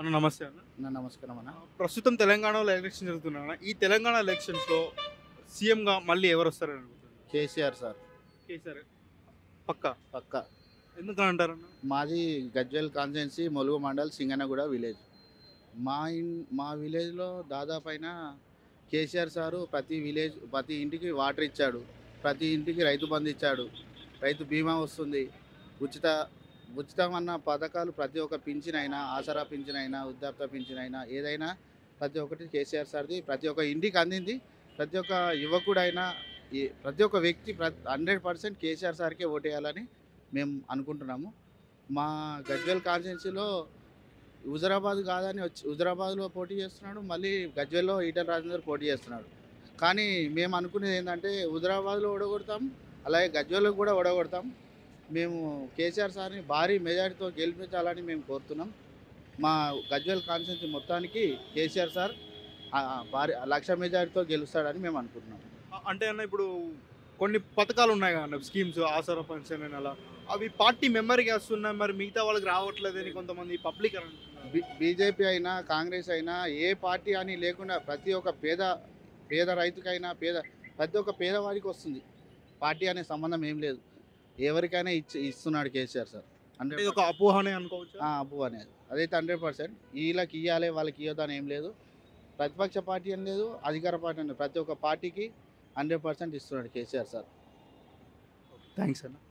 అన్న నమస్తే అన్న నా నమస్కారం అన్న ప్రస్తుతం తెలంగాణలో ఎలక్షన్ జరుగుతున్నాయి ఈ తెలంగాణ ఎలక్షన్స్లో సీఎంగా మళ్ళీ ఎవరు వస్తారని అనుకుంటున్నారు కేసీఆర్ సార్ కేసీఆర్ పక్క పక్క ఎందుకని అంటారన్న మాది గజ్వెల్ కాన్స్టెన్సీ ములుగు మండల్ సింగనగూడ విలేజ్ మా ఇన్ మా విలేజ్లో దాదాపు అయిన కేసీఆర్ సారు ప్రతి విలేజ్ ప్రతి ఇంటికి వాటర్ ఇచ్చాడు ప్రతి ఇంటికి రైతు బంధు ఇచ్చాడు రైతు బీమా వస్తుంది ఉచిత ఉచితం అన్న పథకాలు ప్రతి ఒక్క పింఛన్ అయినా ఆసరా పింఛన్ అయినా వృద్ధాప్య పింఛన్ అయినా ఏదైనా ప్రతి ఒక్కటి కేసీఆర్ సార్ది ప్రతి ఒక్క ఇంటికి అందింది ప్రతి ఒక్క యువకుడైనా ఈ ప్రతి ఒక్క వ్యక్తి హండ్రెడ్ పర్సెంట్ కేసీఆర్ సార్కే ఓటేయాలని మేము అనుకుంటున్నాము మా గజ్వెల్ కాన్స్టిట్యున్సీలో హుజరాబాద్ కాదని వచ్చి హుజరాబాద్లో పోటీ చేస్తున్నాడు మళ్ళీ గజ్వెల్లో ఈటల రాజేందర్ పోటీ చేస్తున్నాడు కానీ మేము అనుకునేది ఏంటంటే హుజరాబాద్లో ఓడగొడతాం అలాగే గజ్వెల్లో కూడా ఓడగొడతాం మేము కేసీఆర్ సార్ని భారీ మెజారిటీతో గెలిపించాలని మేము కోరుతున్నాం మా గజ్వెల్ కాన్స్టిట్యున్సీ మొత్తానికి కేసీఆర్ సార్ ఆ, భారీ లక్ష మెజారిటీతో గెలుస్తాడని మేము అనుకుంటున్నాం అ- అంటే అన్న ఇప్పుడు కొన్ని పథకాలు ఉన్నాయి కదా అన్న స్కీమ్స్ ఆసరా పెన్షన్ అని అలా అవి పార్టీ మెంబర్కి వస్తున్నాయి మరి మిగతా వాళ్ళకి రావట్లేదని కొంతమంది పబ్లిక్ అంటున్నారు బీ- బీజేపీ అయినా కాంగ్రెస్ అయినా ఏ పార్టీ అని లేకుండా ప్రతి ఒక్క పేద పేద రైతుకైనా పేద ప్రతి ఒక్క పేదవాడికి వస్తుంది పార్టీ అనే సంబంధం ఏం లేదు ఎవరికైనా ఇచ్చి ఇస్తున్నాడు కేసీఆర్ సార్ ఇది హండ్రెడ్ ఒక అపోహనే అనుకోవచ్చు అప్పు అనేది అదైతే హండ్రెడ్ పర్సెంట్ వీళ్ళకి ఇవ్వాలి వాళ్ళకి ఇవ్వదని ఏం లేదు ప్రతిపక్ష పార్టీ అని లేదు అధికార పార్టీ అని లేదు. ప్రతి ఒక్క పార్టీకి హండ్రెడ్ పర్సెంట్ ఇస్తున్నాడు కేసీఆర్ సార్ థ్యాంక్స్ అన్న